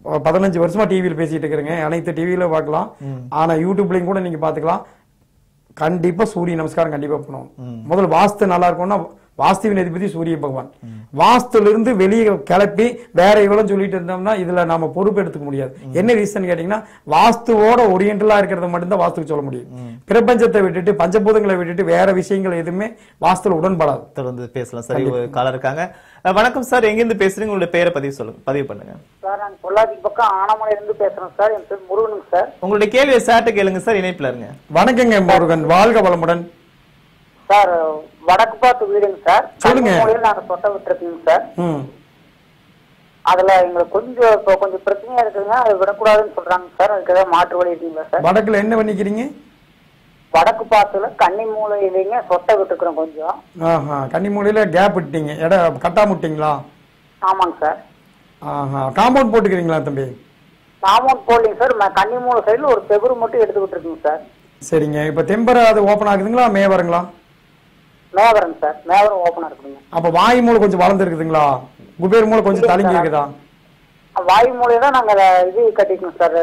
ஒரு பதினஞ்சு வருஷமா டிவியில் பேசிட்டு இருக்கிறேங்க அனைத்து டிவியில பார்க்கலாம் ஆனா யூடியூப்லயும் கூட நீங்க பாத்துக்கலாம் கண்டிப்பா சூரிய நமஸ்காரம் கண்டிப்பா பண்ணுவோம் முதல்ல வாஸ்து நல்லா இருக்கும்னா வாஸ்துவின் அதிபதி சூரிய பகவான் வாஸ்துல இருந்து வெளியே கிளப்பி வேற இவ்வளவு சொல்லிட்டு இருந்தோம்னா இதுல நாம பொறுப்பு எடுத்துக்க முடியாது என்ன ரீசன் கேட்டீங்கன்னா வாஸ்துவோட ஒரியன்டலா இருக்கிறத மட்டும்தான் வாஸ்துக்கு சொல்ல முடியும் பிரபஞ்சத்தை விட்டுட்டு பஞ்சபூதங்களை விட்டுட்டு வேற விஷயங்கள் எதுவுமே வாஸ்துல உடன்படாது தொடர்ந்து பேசலாம் சரி ஒரு காலர் இருக்காங்க அஹ், வணக்கம் சார் எங்கிருந்து பேசுறீங்க உங்களுடைய பெயரை பதிவு சொல்லுங்க பதிவு பண்ணுங்க சார் நான் பொள்ளாச்சி பக்கம் ஆனமலையில இருந்து பேசுறேன் சார் என் பேர் முருகனுங்க சார் உங்களுடைய கேள்வியை சார்ட்ட கேளுங்க சார் இணைப்புல இருங்க வணக்கங்க முருகன் வாழ்க வளமுடன் சார் வடக்கு பார்த்து வீடுங்க சார் சொல்லுங்க. மூலையில் நாங்க சொட்டை விட்டுருக்கீங்க சார் ம் அதுல எங்களுக்கு கொஞ்சம் இப்போ கொஞ்சம் பிரச்சனையா இருக்குதுங்க அதை விடக்கூடாதுன்னு சொல்றாங்க சார் அதுக்கு ஏதாவது மாற்று வழி இருக்கீங்களா சார் வடக்குல என்ன பண்ணிக்கிறீங்க வடக்கு பார்த்துல கன்னி மூலையிலேங்க சொட்டை விட்டுக்கிறோம் கொஞ்சம் ஆஹா கன்னிமூலையில கேப் விட்டீங்க இட கட்டாம விட்டீங்களா ஆமாங்க சார் ஆஹா காம்பவுண்ட் போட்டுக்கிறீங்களா தம்பி காமௌண்ட் போடலைங்க சார் ம- கன்னி மூலை சைடுல ஒரு செவுரு மட்டும் எடுத்து விட்டுருக்குங்க சார் சரிங்க இப்ப டெம்பர் அது ஓபன் ஆகுதுங்களா மே வருங்களா மேவரம் சார் மேவரம் ஓப்பனா இருக்குதுங்க அப்ப வாய் மூளை கொஞ்சம் வளர்ந்துருக்குதுங்களா குபேர் மூளை கொஞ்சம் தழுங்கி இருக்குதா வாயு மூலையை தான் நாங்க இது கட்டிக்கணும் சார்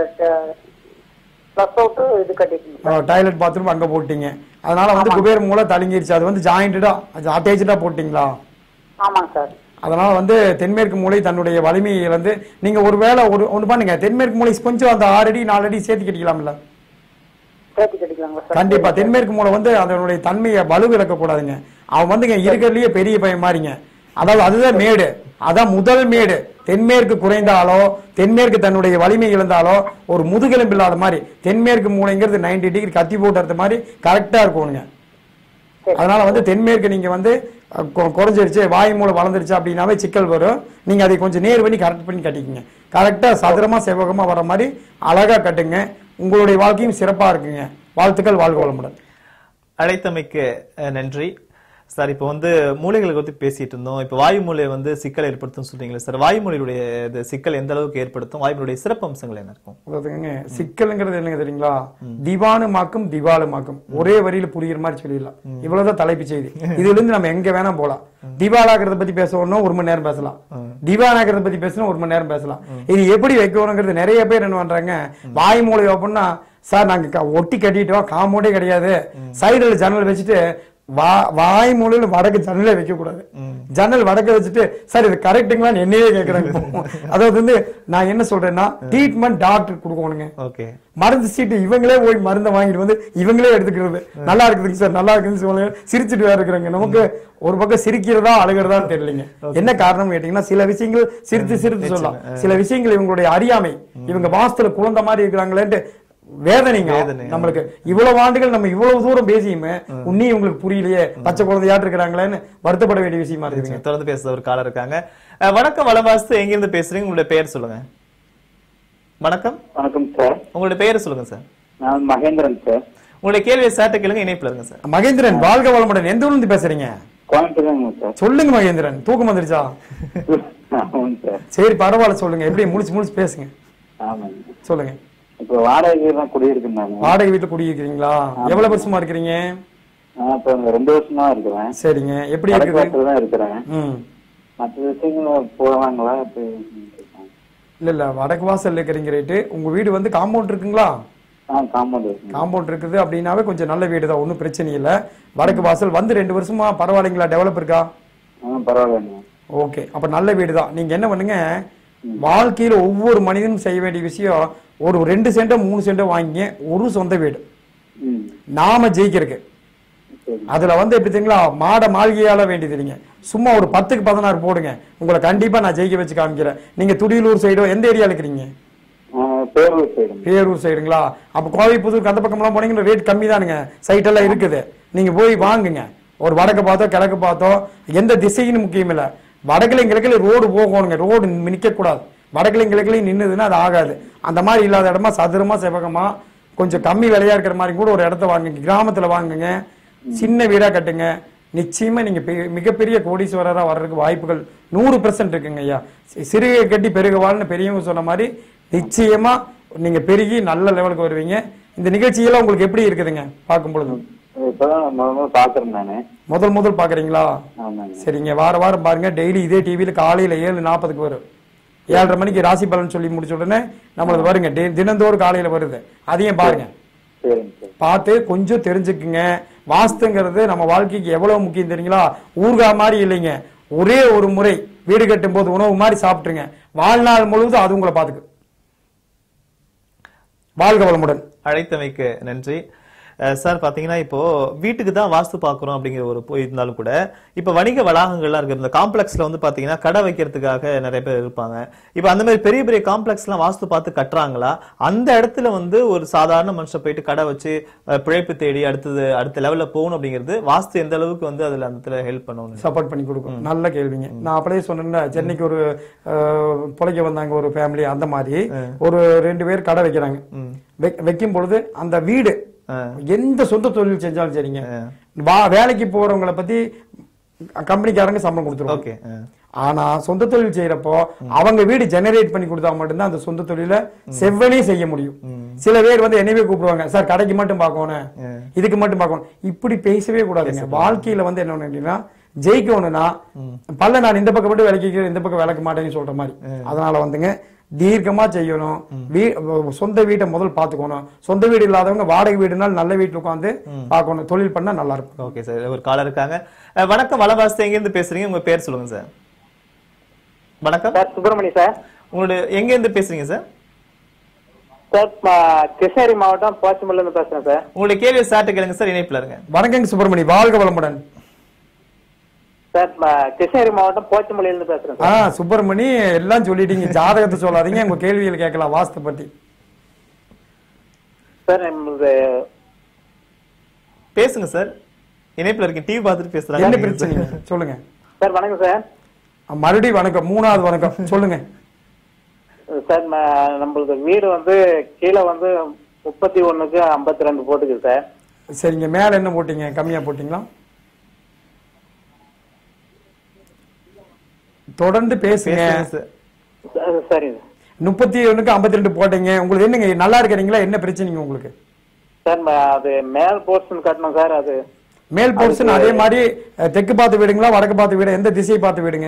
ப்ளஸ் அவுட்டு இது கட்டிக்கணும் சார் டாய்லெட் பாத்ரூம் அங்க போட்டீங்க அதனால வந்து குபேர் மூளை தழுங்கிருச்சு அது வந்து ஜாயிண்டடா அட்டேச்சடா போட்டீங்களா ஆமாங்க சார் அதனால வந்து தென்மேற்கு மூளை தன்னுடைய வலிமையை வந்து நீங்க ஒருவேளை ஒரு ஒண்ணு பண்ணுங்க தென்மேற்கு மூளை கொஞ்சம் அந்த ஆறு அடி நாலு அடி சேர்த்து கட்டிக்கலாம்ல சேர்த்து கட்டிக்கலாங்களா சார் கண்டிப்பா தென்மேற்கு மூளை வந்து அதனுடைய தன்மையை வலுவிழக்க கூடாதுங்க அவன் வந்துங்க இருக்கிறதுலயே பெரிய பையன் மாறிங்க அதாவது அதுதான் மேடு அதான் முதல் மேடு தென்மேற்கு குறைந்தாலோ தென்மேற்கு தன்னுடைய வலிமை இழந்தாலோ ஒரு முதுகெலும்பு இல்லாத மாதிரி தென்மேற்கு மூளைங்கிறது 90 டிகிரி கத்தி போட்டு அறுத்த மாதிரி கரெக்டா இருக்கணுங்க அதனால வந்து தென்மேற்கு நீங்க வந்து அஹ், கொ- குறைஞ்சிருச்சு வாய் மூளை வளர்ந்துருச்சு அப்படின்னாவே சிக்கல் வரும் நீங்க அதை கொஞ்சம் நேர் பண்ணி கரெக்ட் பண்ணி கட்டிக்கங்க கரெக்டா சதுரமா செவ்வகமா வர மாதிரி அழகா கட்டுங்க உங்களுடைய வாழ்க்கையும் சிறப்பா இருக்குங்க வாழ்த்துக்கள் வாழ்க வளமுடன் அழைத்தமைக்கு அஹ், நன்றி சார் இப்போ வந்து மூளைகளை பத்தி பேசிட்டு இருந்தோம் இப்போ வாயு மூலை வந்து சிக்கல் ஏற்படுத்தும் சொல்றீங்களா சார் வாயு மூலையுடைய இது சிக்கல் எந்த அளவுக்கு ஏற்படுத்தும் வாயுடைய சிறப்பு அம்சங்கள் என்ன இருக்கும் அதாவதுங்க சிக்கல்ங்கிறது என்னங்க தெரியுங்களா திவானுமாக்கும் திவாலுமாக்கும் ஒரே வரியில புரியுற மாதிரி சொல்லிடலாம் இவ்வளவுதான் தலைப்பு செய்தி இதுல இருந்து நம்ம எங்க வேணா போலாம் திவாலாகிறத பத்தி பேசணும் ஒரு மணி நேரம் பேசலாம் திவானாகிறத பத்தி பேசணும் ஒரு மணி நேரம் பேசலாம் இது எப்படி வைக்கணுங்கிறது நிறைய பேர் என்ன பண்றாங்க வாய் மூளை அப்படின்னா சார் நாங்க க- ஒட்டி கட்டிட்டோம் காம்பவுண்டே கிடையாது சைடுல ஜன்னல் வச்சுட்டு வா வாய் மூலையில வடக்கு ஜன்னலே வைக்க கூடாது ஜன்னல் வடக்க வச்சுட்டு சார் இது கரெக்டுங்களான்னு என்னையே கேக்குறாங்க அதாவது வந்து நான் என்ன சொல்றேன்னா ட்ரீட்மெண்ட் டாக்டர் கொடுக்கணுங்க ஓகே மருந்து சீட்டு இவங்களே போய் மருந்தை வாங்கிட்டு வந்து இவங்களே எடுத்துக்கிறது நல்லா இருக்குதுங்க சார் நல்லா இருக்குதுன்னு சொல்லுங்க சிரிச்சிட்டு வேற இருக்கிறாங்க நமக்கு ஒரு பக்கம் சிரிக்கிறதா அழுகிறதான்னு தெரியலங்க என்ன காரணம் கேட்டீங்கன்னா சில விஷயங்கள் சிரித்து சிரித்து சொல்லலாம் சில விஷயங்கள் இவங்களுடைய அறியாமை இவங்க வாஸ்துல குழந்தை மாதிரி இருக்கிறாங்களேன்ட்டு வேதனைங்க வேதனை. நம்மளுக்கு இவ்வளவு ஆண்டுகள் நம்ம இவ்வளவு தூரம் பேசியுமே உன்னி உங்களுக்கு புரியலையே பச்சை குழந்தையாட்டு இருக்கிறாங்களேன்னு வருத்தப்பட வேண்டிய விஷயமா இருக்குதுங்க தொடர்ந்து பேச ஒரு காலர் இருக்காங்க அஹ், வணக்கம் வளவாஸ்து எங்கிருந்து பேசுறீங்க உங்களுடைய பெயர் சொல்லுங்க வணக்கம் வணக்கம் சார் உங்களுடைய பெயர் சொல்லுங்க சார் நான் மகேந்திரன் சார் உங்களுடைய கேள்வியை சார்ட்ட கேளுங்க இணைப்புல இருங்க சார் மகேந்திரன் வாழ்க வளமுடன் எந்த ஊர்ல இருந்து பேசுறீங்க கோயம்புத்தூர் சார் சொல்லுங்க மகேந்திரன் தூக்கம் வந்துருச்சா ஆமாங்க சார் சரி பரவாயில்ல சொல்லுங்க எப்படி முடிச்சு முடிச்சு பேசுங்க ஆமாங்க சொல்லுங்க இப்போ வாடகை வீடு தான் குடியிருக்கேன் நான் வாடகை வீட்டுல குடியிருக்கிறீங்களா எவ்வளவு வருஷமா இருக்கிறீங்க நான் இப்போ இந்த ரெண்டு வருஷமா இருக்கிறேன் சரிங்க எப்படி இருக்குது வடக்கு தான் இருக்கிறேன் ம் மற்ற விஷயங்கள் போவாங்களா இப்போ இல்ல இல்ல வடக்கு வாசல் இருக்கிறீங்க ரேட்டு உங்க வீடு வந்து காம்பவுண்ட் இருக்குங்களா ஆ காம்பவுண்ட் இருக்குங்க காம்பவுண்ட் இருக்குது அப்படின்னாவே கொஞ்சம் நல்ல வீடு தான் ஒன்றும் பிரச்சனை இல்லை வடக்கு வாசல் வந்து ரெண்டு வருஷமா பரவாயில்லைங்களா டெவலப் இருக்கா ஆ பரவாயில்லைங்க ஓகே அப்ப நல்ல வீடு தான் நீங்க என்ன பண்ணுங்க வாழ்க்கையில ஒவ்வொரு மனிதனும் செய்ய வேண்டிய விஷயம் ஒரு ரெண்டு சென்டோ மூணு சென்டோ வாங்கிங்க ஒரு சொந்த வீடு ம் நாம ஜெயிக்கிறதுக்கு சரி அதுல வந்து எப்படி தெரியுங்களா மாட மாளிகையால வேண்டியது இல்லைங்க சும்மா ஒரு பத்துக்கு பதினாறு போடுங்க உங்களை கண்டிப்பா நான் ஜெயிக்க வச்சு காமிக்கிறேன் நீங்க துடியலூர் சைடோ எந்த ஏரியால இருக்கிறீங்க ஆ, பேரூர் சைடுங்க பேரூர் சைடுங்களா அப்ப கோவை புதூர் அந்த பக்கம்லாம் போனீங்கன்னா ரேட் கம்மி தானுங்க சைட் எல்லாம் இருக்குது நீங்க போய் வாங்குங்க ஒரு வடக்கு பார்த்தோ கிழக்கு பார்த்தோ எந்த திசைன்னு முக்கியம் இல்ல வடக்குலையும் கிழக்குல ரோடு போகணுங்க ரோடு நிக்க கூடாது வடக்குலையும் கிழக்குலையும் நின்னுதுன்னா அது ஆகாது அந்த மாதிரி இல்லாத இடமா சதுரமா செவகமா கொஞ்சம் கம்மி விலையா இருக்கிற மாதிரி கூட ஒரு இடத்த வாங்குங்க கிராமத்துல வாங்குங்க சின்ன வீடா கட்டுங்க நிச்சயமா நீங்க பெ- மிகப்பெரிய கோடீஸ்வரரா வர்றதுக்கு வாய்ப்புகள் நூறு பெர்சன்ட் இருக்குங்க ஐயா சி- சிறுகை கட்டி பெருகவாள்னு பெரியவங்க சொன்ன மாதிரி நிச்சயமா நீங்க பெருகி நல்ல லெவலுக்கு வருவீங்க இந்த நிகழ்ச்சியெல்லாம் உங்களுக்கு எப்படி இருக்குதுங்க பார்க்கும் பொழுது இப்பதான் முதல்ல பாக்குறேன் நானு முதல் முதல் பாக்குறீங்களா ஆமாங்க சரிங்க வார வாரம் பாருங்க டெய்லி இதே டிவியில காலையில ஏழு நாற்பதுக்கு வரும் ஏழரை மணிக்கு ராசி பலன் சொல்லி முடிச்ச உடனே நம்மளது வருங்க தி- தினந்தோறும் காலையில வருது அதையும் பாருங்க சரிங்க சார் பார்த்து கொஞ்சம் தெரிஞ்சுக்குங்க வாஸ்துங்கிறது நம்ம வாழ்க்கைக்கு எவ்வளவு முக்கியம் தெரியுங்களா ஊர்கா மாதிரி இல்லைங்க ஒரே ஒரு முறை வீடு கட்டும் போது உணவு மாதிரி சாப்பிட்டுருங்க வாழ்நாள் முழுவதும் அது உங்களை பார்த்துக்கு வாழ்க வளமுடன் அழைத்தமைக்கு நன்றி அஹ் சார் பாத்தீங்கன்னா இப்போ வீட்டுக்கு தான் வாஸ்து பாக்குறோம் அப்படிங்கிற ஒரு போய் இருந்தாலும் கூட இப்ப வணிக வளாகங்கள்லாம் இருக்கு இந்த காம்ப்ளெக்ஸ்ல வந்து பாத்தீங்கன்னா கடை வைக்கிறதுக்காக நிறைய பேர் இருப்பாங்க இப்ப அந்த மாதிரி பெரிய பெரிய காம்ப்ளெக்ஸ் எல்லாம் வாஸ்து பார்த்து கட்டுறாங்களா அந்த இடத்துல வந்து ஒரு சாதாரண மனுஷன் போயிட்டு கடை வச்சு அஹ், பிழைப்பு தேடி அடுத்தது அடுத்த லெவல்ல போகணும் அப்படிங்கிறது வாஸ்து எந்த அளவுக்கு வந்து அதுல அந்த இடத்துல ஹெல்ப் பண்ணணும் சப்போர்ட் பண்ணி கொடுக்கும் நல்ல கேள்விங்க நான் அப்படியே சொன்னேன்ல சென்னைக்கு ஒரு அஹ், பிழைக்க வந்தாங்க ஒரு ஃபேமிலி அந்த மாதிரி ஒரு ரெண்டு பேர் கடை வைக்கிறாங்க வை- வைக்கும் பொழுது அந்த வீடு எந்த சொந்த தொழில் செஞ்சாலும் சரிங்க வா வேலைக்கு போறவங்களை பத்தி கம்பெனிக்காரங்க சம்பளம் கொடுத்துருவாங்க ஓகே ஆனா சொந்த தொழில் செய்யறப்போ அவங்க வீடு ஜெனரேட் பண்ணி கொடுத்தா மட்டும்தான் அந்த சொந்த தொழில செவ்வனே செய்ய முடியும் சில பேர் வந்து என்னவே கூப்பிடுவாங்க சார் கடைக்கு மட்டும் பார்க்கணும் இதுக்கு மட்டும் பார்க்கணும் இப்படி பேசவே கூடாதுங்க வாழ்க்கையில வந்து என்ன அப்படின்னா ஜெயிக்கணும்னா பல்ல நான் இந்த பக்கம் மட்டும் விளக்கிக்கிறேன் இந்த பக்கம் விளக்க மாட்டேன்னு சொல்ற மாதிரி அதனால வந்துங்க தீர்க்கமா செய்யணும் வீ- சொந்த வீட்டை முதல் பாத்துக்கணும் சொந்த வீடு இல்லாதவங்க வாடகை வீடுனாலும் நல்ல வீட்டுல உட்காந்து பார்க்கணும் தொழில் பண்ணா நல்லா இருக்கும் ஓகே சார் ஒரு காலர் இருக்காங்க அஹ், வணக்கம் வளவாஸ்து எங்க இருந்து பேசுறீங்க உங்க பேர் சொல்லுங்க சார் வணக்கம் சார் சுப்பிரமணி சார் உங்களுடைய எங்க இருந்து பேசுறீங்க சார் சார் ம- கிருஷ்ணகிரி மாவட்டம் போச்சம்பள்ளில இருந்து பேசுறேன் சார் உங்களுடைய கேள்வி சார்ட்ட கேளுங்க சார் இணைப்புல இருங்க வணக்கங்க சுப்பிரமணி வாழ்க வளமுடன் சார் ம- கிருஷ்ணகிரி மாவட்டம் போச்சம்பள்ளில இருந்து பேசுறேன் ஆ சார் சுப்பிரமணி எல்லாம் சொல்லிட்டீங்க ஜாதகத்தை சொல்லாதீங்க உங்க கேள்விகள் கேட்கலாம் வாஸ்து பத்தி சார் நம்மளது பேசுங்க சார் இணைப்புல இருக்க டிவி பார்த்துட்டு பேசுறாங்க என்ன பிரச்சனை சொல்லுங்க சார் வணக்கம் சார் மறுபடியும் வணக்கம் மூணாவது வணக்கம் சொல்லுங்க சார் ம- நம்மளது வீடு வந்து கீழே வந்து முப்பத்தி ஒண்ணுக்கு ஐம்பத்தி ரெண்டு போட்டுக்கு சார் சரிங்க மேல என்ன போட்டீங்க கம்மியா போட்டீங்களா தொடர்ந்து பேசுங்க பேசுங்க சார் ச- சரிங்க முப்பத்தி ஒண்ணுக்கு ஐம்பத்தி ரெண்டு போட்டீங்க உங்களுக்கு என்னங்க நல்லா இருக்கிறீங்களா என்ன பிரச்சனைங்க உங்களுக்கு சார் ம- அது மேல் போர்ஷன் கட்டணும் சார் அது மேல் போர்ஷன் அதே மாதிரி அஹ், தெற்கு பார்த்து வீடுங்களா வடக்கு பார்த்து வீடு எந்த திசையை பார்த்து வீடுங்க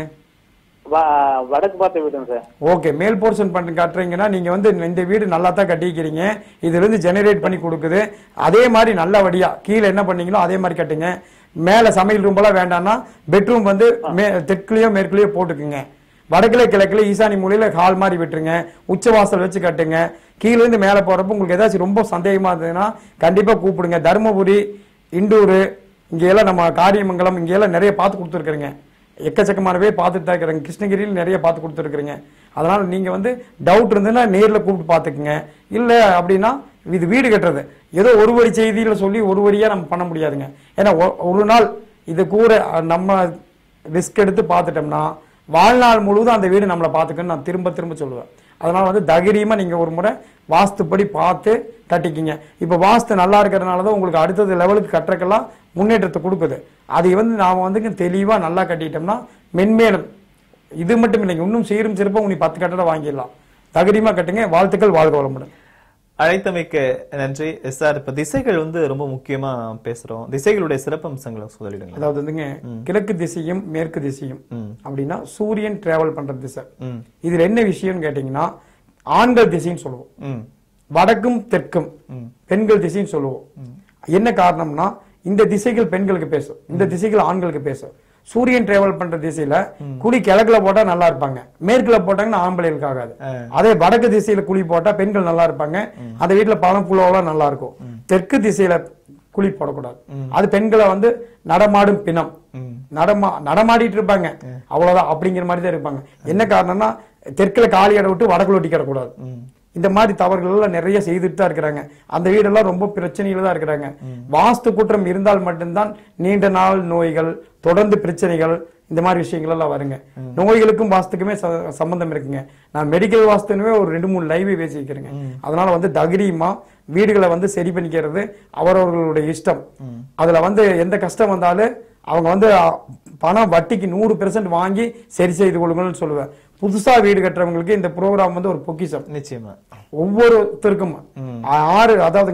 வ- வடக்கு பார்த்து வீடுங்க சார் ஓகே மேல் போர்ஷன் பண்ணி கட்டுறீங்கன்னா நீங்க வந்து இந்த வீடு நல்லா தான் கட்டிக்கிறீங்க இதுல இருந்து ஜெனரேட் பண்ணி கொடுக்குது அதே மாதிரி நல்லபடியா கீழே என்ன பண்ணீங்களோ அதே மாதிரி கட்டுங்க மேல சமையல் ரூம் எல்லாம் வேண்டாம்னா பெட்ரூம் வந்து மே தெற்குலயோ மேற்குலயோ போட்டுக்குங்க வடக்குல கிழக்குல ஈசானி மூலையில ஹால் மாதிரி விட்டுருங்க உச்சவாசல் வச்சு கட்டுங்க கீழ இருந்து மேல போறப்ப உங்களுக்கு ஏதாச்சும் ரொம்ப சந்தேகமா இருந்ததுன்னா கண்டிப்பா கூப்பிடுங்க தருமபுரி இண்டூரு இங்க எல்லாம் நம்ம காரியமங்கலம் இங்க எல்லாம் நிறைய பார்த்து கொடுத்துருக்குறேங்க எக்கச்சக்கமான பேர் பார்த்துட்டு தான் இருக்கிறாங்க கிருஷ்ணகிரியில் நிறைய பார்த்து கொடுத்துருக்குறீங்க அதனால நீங்க வந்து டவுட் இருந்ததுன்னா நேர்ல கூப்பிட்டு பார்த்துக்குங்க இல்ல அப்படின்னா இது வீடு கட்டுறது ஏதோ ஒரு வரி செய்தியில சொல்லி ஒரு வரியா நம்ம பண்ண முடியாதுங்க ஏன்னா ஒ- ஒரு நாள் இது கூட அஹ், நம்ம ரிஸ்க் எடுத்து பார்த்துட்டோம்னா வாழ்நாள் முழுவதும் அந்த வீடு நம்மளை பார்த்துக்கன்னு நான் திரும்ப திரும்ப சொல்லுவேன் அதனால வந்து தைரியமா நீங்க ஒரு முறை வாஸ்துப்படி பார்த்து கட்டிக்கிங்க இப்ப வாஸ்து நல்லா இருக்கிறதுனால தான் உங்களுக்கு அடுத்தது லெவலுக்கு கட்டுறக்கெல்லாம் முன்னேற்றத்தை கொடுக்குது அதை வந்து நாம வந்து தெளிவா நல்லா கட்டிட்டோம்னா மென்மேலும் இது மட்டும் இல்லைங்க இன்னும் சீரும் சிறப்பும் நீ பத்து கட்டடம் வாங்கிடலாம் தைரியமா கட்டுங்க வாழ்த்துக்கள் வாழ்க வளமுடன் அழைத்தமைக்கு நன்றி சார் இப்ப திசைகள் வந்து ரொம்ப முக்கியமா பேசுறோம் திசைகளுடைய சிறப்பம்சங்களை சொல்லிடுங்க அதாவது வந்துங்க கிழக்கு திசையும் மேற்கு திசையும் அப்படின்னா சூரியன் டிராவல் பண்ற திசை ம். இதுல என்ன விஷயம்னு கேட்டீங்கன்னா ஆண்கள் திசைன்னு சொல்லுவோம் ம் வடக்கும் தெற்கும் பெண்கள் திசைன்னு சொல்லுவோம் என்ன காரணம்னா இந்த திசைகள் பெண்களுக்கு பேசும் இந்த திசைகள் ஆண்களுக்கு பேசும் சூரியன் டிராவல் பண்ற திசையில குழி கிழக்குல போட்டா நல்லா இருப்பாங்க மேற்குல போட்டாங்கன்னா ஆம்பளைகளுக்கு ஆகாது அதே வடக்கு திசையில குழி போட்டா பெண்கள் நல்லா இருப்பாங்க அந்த வீட்டுல பழம் புலவெல்லாம் நல்லா இருக்கும் தெற்கு திசையில குழி போடக்கூடாது அது பெண்களை வந்து நடமாடும் பிணம் நடமா நடமாடிட்டு இருப்பாங்க அவ்வளவுதான் அப்படிங்கிற மாதிரி தான் இருப்பாங்க என்ன காரணம்னா தெற்குல காலி இடம் விட்டு வடக்குல ஒட்டி கிடக்கூடாது இந்த மாதிரி தவறுகள் எல்லாம் நிறைய செய்துட்டு தான் இருக்கிறாங்க அந்த வீடெல்லாம் ரொம்ப பிரச்சனையில தான் இருக்கிறாங்க வாஸ்து குற்றம் இருந்தால் மட்டும்தான் நீண்ட நாள் நோய்கள் தொடர்ந்து பிரச்சனைகள் இந்த மாதிரி விஷயங்கள் எல்லாம் வருங்க நோய்களுக்கும் வாஸ்துக்குமே ச- சம்பந்தம் இருக்குங்க நான் மெடிக்கல் வாஸ்துனுமே ஒரு ரெண்டு மூணு லைவே பேசிக்கிறேங்க அதனால வந்து தைரியமா வீடுகளை வந்து சரி பண்ணிக்கிறது அவரவர்களுடைய இஷ்டம் அதுல வந்து எந்த கஷ்டம் வந்தாலும் அவங்க வந்து அ, பணம் வட்டிக்கு நூறு பெர்சன்ட் வாங்கி சரி செய்து கொள்ளுங்கள்னு சொல்லுவேன் புதுசா வீடு கட்டுறவங்களுக்கு இந்த ப்ரோக்ராம் வந்து ஒரு பொக்கிஷம் நிச்சயமா ஒவ்வொருத்தருக்கும் ஆறு அதாவதுங்க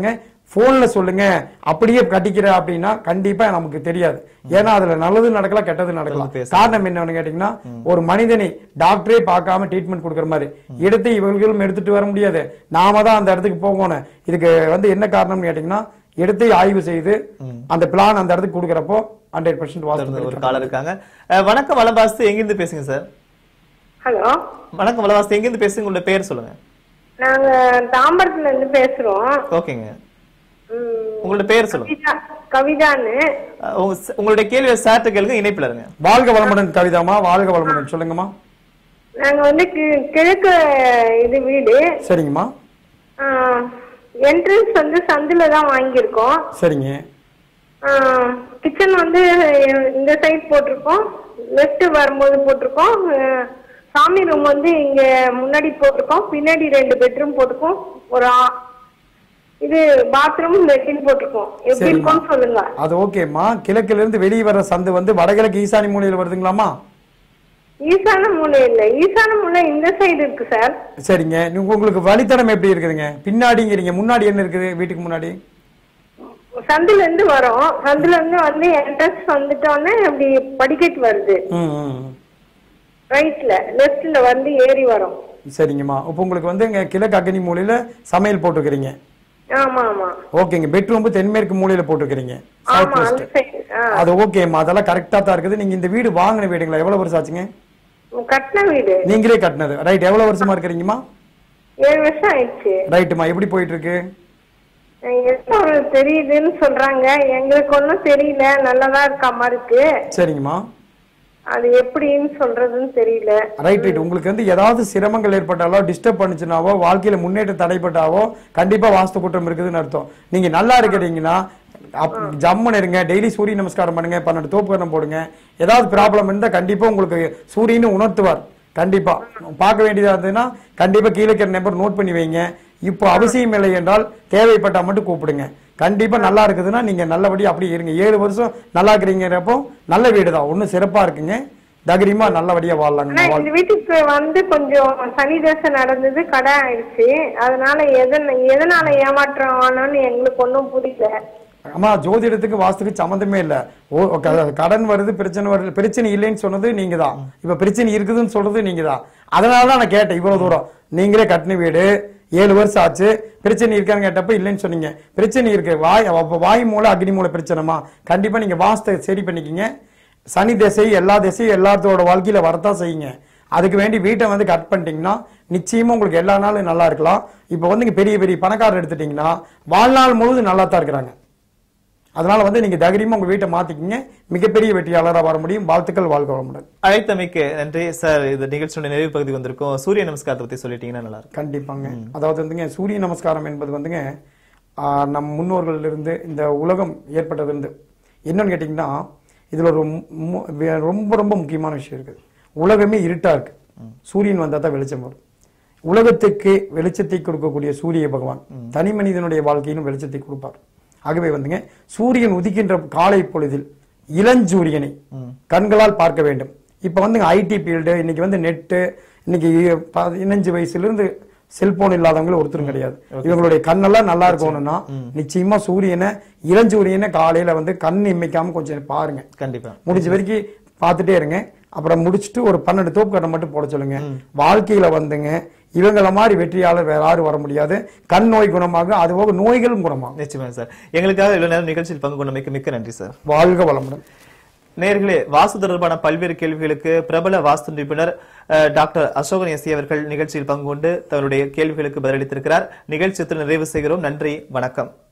போன்ல சொல்லுங்க அப்படியே கட்டிக்கிற அப்படின்னா கண்டிப்பா நமக்கு தெரியாது ஏன்னா அதுல நல்லது நடக்கலாம் கெட்டது நடக்கலாம் காரணம் என்னன்னு கேட்டீங்கன்னா ஒரு மனிதனை டாக்டரே பார்க்காம ட்ரீட்மெண்ட் கொடுக்குற மாதிரி இடத்தை இவர்களும் எடுத்துட்டு வர முடியாது நாம தான் அந்த இடத்துக்கு போகணும் இதுக்கு வந்து என்ன காரணம்னு கேட்டீங்கன்னா இடத்தை ஆய்வு செய்து அந்த பிளான் அந்த இடத்துக்கு கொடுக்கறப்போ ஹண்ட்ரட் பர்சன்ட் தொடர்ந்து ஒரு காலர் இருக்காங்க அஹ், வணக்கம் வலம்பாஸ்து எங்கிருந்து பேசுங்க சார் ஹலோ வணக்கம் வலவாஸ்து எங்கிருந்து பேசுங்க உங்களோட பேர் சொல்லுங்க நாங்க தாம்பரத்துல இருந்து பேசுறோம் ஓகேங்க ம், உங்களோட பேர் சொல்லுங்க கவிதா கவிதான்னு அஹ், உங்க உங்களுடைய கேள்வியை சார்ட்ட கேளுங்க இணைப்புல இருங்க வாழ்க வளமுடன் கவிதாமா வாழ்க வளமுடன் சொல்லுங்கம்மா நாங்க வந்து கி- கிழக்கு இது வீடு சரிங்கம்மா என்ட்ரன்ஸ் வந்து சந்துல தான் வாங்கியிருக்கோம் சரிங்க கிச்சன் வந்து இந்த சைட் போட்டிருக்கோம் லெஃப்ட் வரும்போது போட்டிருக்கோம் அஹ், சாமி ரூம் வந்து இங்க முன்னாடி போட்டிருக்கோம் பின்னாடி ரெண்டு பெட்ரூம் போட்டிருக்கோம் ஒரு ஆ- இது பாத்ரூம் லெட்டின் போட்டிருக்கோம் எப்படி சரிம்மா. இருக்கும்னு சொல்லுங்க அது ஓகேம்மா கிழக்குல இருந்து வெளியே வர்ற சந்து வந்து வடகிழக்கு ஈசானி மூலையில் வருதுங்களாமா ஈசான மூலை இல்ல ஈசான மூலை இந்த சைடு இருக்கு சார் சரிங்க நீங்க- உங்களுக்கு வழித்தடம் எப்படி இருக்குதுங்க பின்னாடிங்கிறீங்க முன்னாடி என்ன இருக்குது வீட்டுக்கு முன்னாடி சந்துல இருந்து வரோம் சந்துல இருந்து வந்து என்ட்ரன்ஸ் வந்துட்டோன்னே அப்படி படிக்கட்டு வருது ம், ம், ம். ரைட்ல லெஃப்ட்ல வந்து ஏறி வரோம் சரிங்கம்மா இப்போ உங்களுக்கு வந்து இங்க கிழக்கு அக்னி மூலையில சமையல் போட்டுக்கிறீங்க ஆமா ஆமா ஓகேங்க பெட்ரூம் தென்மேற்கு மூலையில போட்டுக்கிறீங்க சவுத் ஆமா அந்த வெஸ்ட் சைடு அது ஓகேம்மா அதெல்லாம் கரெக்டா தான் இருக்குது நீங்க இந்த வீடு வாங்கின வீடுங்களா எவ்வளவு வருஷம் ஆச்சுங்க கட்டின வீடு நீங்களே கட்டினது ரைட் எவ்வளவு வருஷமா இருக்கிறீங்கம்மா ஏழு வருஷம் ஆயிடுச்சு ரைட்டுமா எப்படி போயிட்டு இருக்கு எப்போ தெரியுதுன்னு சொல்றாங்க எங்களுக்கு ஒன்றும் தெரியல நல்லதா இருக்க மாதிரி இருக்கு சரிங்கம்மா அது எப்படின்னு சொல்றதுன்னு தெரியல ரைட் ரைட் உங்களுக்கு வந்து ஏதாவது சிரமங்கள் ஏற்பட்டாலோ டிஸ்டர்ப் பண்ணுச்சுனாவோ வாழ்க்கையில முன்னேற்றம் தடைப்பட்டாவோ கண்டிப்பா வாஸ்து குற்றம் இருக்குதுன்னு அர்த்தம் நீங்க நல்லா இருக்கிறீங்கன்னா அப்- ஜம்முன்னு இருங்க டெய்லி சூரிய நமஸ்காரம் பண்ணுங்க பன்னெண்டு தோப்புக்கரணம் போடுங்க ஏதாவது ப்ராப்ளம் இருந்தா கண்டிப்பா உங்களுக்கு சூரியனை உணர்த்துவார் கண்டிப்பா பார்க்க வேண்டியதா இருந்ததுன்னா கண்டிப்பா கீழே இருக்கிற நம்பர் நோட் பண்ணி வைங்க இப்போ அவசியம் இல்லை என்றால் தேவைப்பட்டா மட்டும் கூப்பிடுங்க கண்டிப்பா நல்லா இருக்குதுன்னா நீங்க நல்லபடியா அப்படியே இருங்க ஏழு வருஷம் நல்லா இருக்கிறீங்கிறப்போ நல்ல வீடு தான் ஒன்றும் சிறப்பா இருக்குங்க தகரியமா நல்லபடியா ஆனா வாழலாங்க இந்த வீட்டுக்கு வந்து கொஞ்சம் சனி தசை நடந்தது கடை ஆயிடுச்சு அதனால எதன எதனால ஏமாற்றம் ஆனோன்னு எங்களுக்கு ஒன்றும் புரியல ஆமா ஜோதிடத்துக்கு வாஸ்துக்கு சம்மந்தமே இல்ல ஓ க- கடன் வருது பிரச்சனை வருது பிரச்சனை இல்லைன்னு சொன்னது நீங்க தான் இப்ப பிரச்சனை இருக்குதுன்னு சொல்றது நீங்க தான் அதனால தான் நான் கேட்டேன் இவ்வளவு தூரம் நீங்களே கட்டின வீடு ஏழு வருஷம் ஆச்சு பிரச்சனை இருக்கான்னு கேட்டப்ப இல்லைன்னு சொன்னீங்க பிரச்சனை இருக்கு வாய் அப்ப வாய் மூல அக்னி மூல பிரச்சனைமா கண்டிப்பா நீங்க வாஸ்தை சரி பண்ணிக்கிங்க சனி திசை எல்லா திசையும் எல்லாத்தோட வாழ்க்கையில வரத்தான் செய்யுங்க அதுக்கு வேண்டி வீட்டை வந்து கட் பண்ணிட்டீங்கன்னா நிச்சயமா உங்களுக்கு எல்லா நாளும் நல்லா இருக்கலாம் இப்போ வந்து இங்க பெரிய பெரிய பணக்காரர் எடுத்துட்டீங்கன்னா வாழ்நாள் முழுவதும் நல்லா தான் இருக்கிறாங்க அதனால வந்து நீங்க தைரியமா உங்க வீட்டை மாத்திக்கிங்க மிகப்பெரிய வெற்றியாளராக வர முடியும் வாழ்த்துக்கள் வாழ்க வளமுடன் அழைத்தமைக்கு நன்றி சார் இது நிகழ்ச்சியோட நிறைவு பகுதி வந்திருக்கோம் சூரிய நமஸ்காரத்தை பத்தி சொல்லிட்டீங்கன்னா நல்லா இருக்கும் கண்டிப்பாங்க அதாவது வந்துங்க சூரிய நமஸ்காரம் என்பது வந்துங்க ஆஹ், நம் முன்னோர்கள் இருந்து இந்த உலகம் ஏற்பட்டதிலிருந்து என்னன்னு கேட்டீங்கன்னா இதுல ஒரு மு- மு- வே- ரொம்ப ரொம்ப முக்கியமான விஷயம் இருக்குது உலகமே இருட்டா இருக்கு சூரியன் வந்தா தான் வெளிச்சம் வரும் உலகத்துக்கு வெளிச்சத்தை கொடுக்கக்கூடிய சூரிய பகவான் தனி மனிதனுடைய வாழ்க்கையிலும் வெளிச்சத்தை கொடுப்பார் ஆகவே வந்துங்க சூரியன் உதிக்கின்ற காலை பொழுதில் இளஞ்சூரியனை கண்களால் பார்க்க வேண்டும் இப்ப வந்து ஐடி ஃபீல்டு இன்னைக்கு வந்து நெட்டு இன்னைக்கு பதினஞ்சு வயசுல இருந்து செல்போன் இல்லாதவங்களும் ஒருத்தரும் கிடையாது இவங்களுடைய கண்ணெல்லாம் நல்லா இருக்கணும்னா நிச்சயமா சூரியனை இளஞ்சூரியனை காலையில வந்து கண் இமைக்காம கொஞ்சம் பாருங்க கண்டிப்பா முடிஞ்ச வரைக்கும் பார்த்துட்டே இருங்க அப்புறம் முடிச்சுட்டு ஒரு பன்னெண்டு தோப்பு கட்டை மட்டும் போட சொல்லுங்க வாழ்க்கையில வந்துங்க இவங்கள மாதிரி வெற்றியாளர் வேற யாரும் வர முடியாது கண் நோய் குணமாகும் அதுபோக நோய்களும் குணமாகும் நிச்சயமா சார் எங்களுக்காக இவ்வளவு நேரம் நிகழ்ச்சியில் பங்கு கொண்டமைக்கு மிக்க நன்றி சார் வாழ்க வளமுடன் நேர்களே வாஸ்து தொடர்பான பல்வேறு கேள்விகளுக்கு பிரபல வாஸ்து நிபுணர் அஹ், டாக்டர் அசோகன் எஸ் அவர்கள் நிகழ்ச்சியில் பங்கு கொண்டு தன்னுடைய கேள்விகளுக்கு பதிலளித்திருக்கிறார் நிகழ்ச்சியத்தில் நிறைவு செய்கிறோம் நன்றி வணக்கம்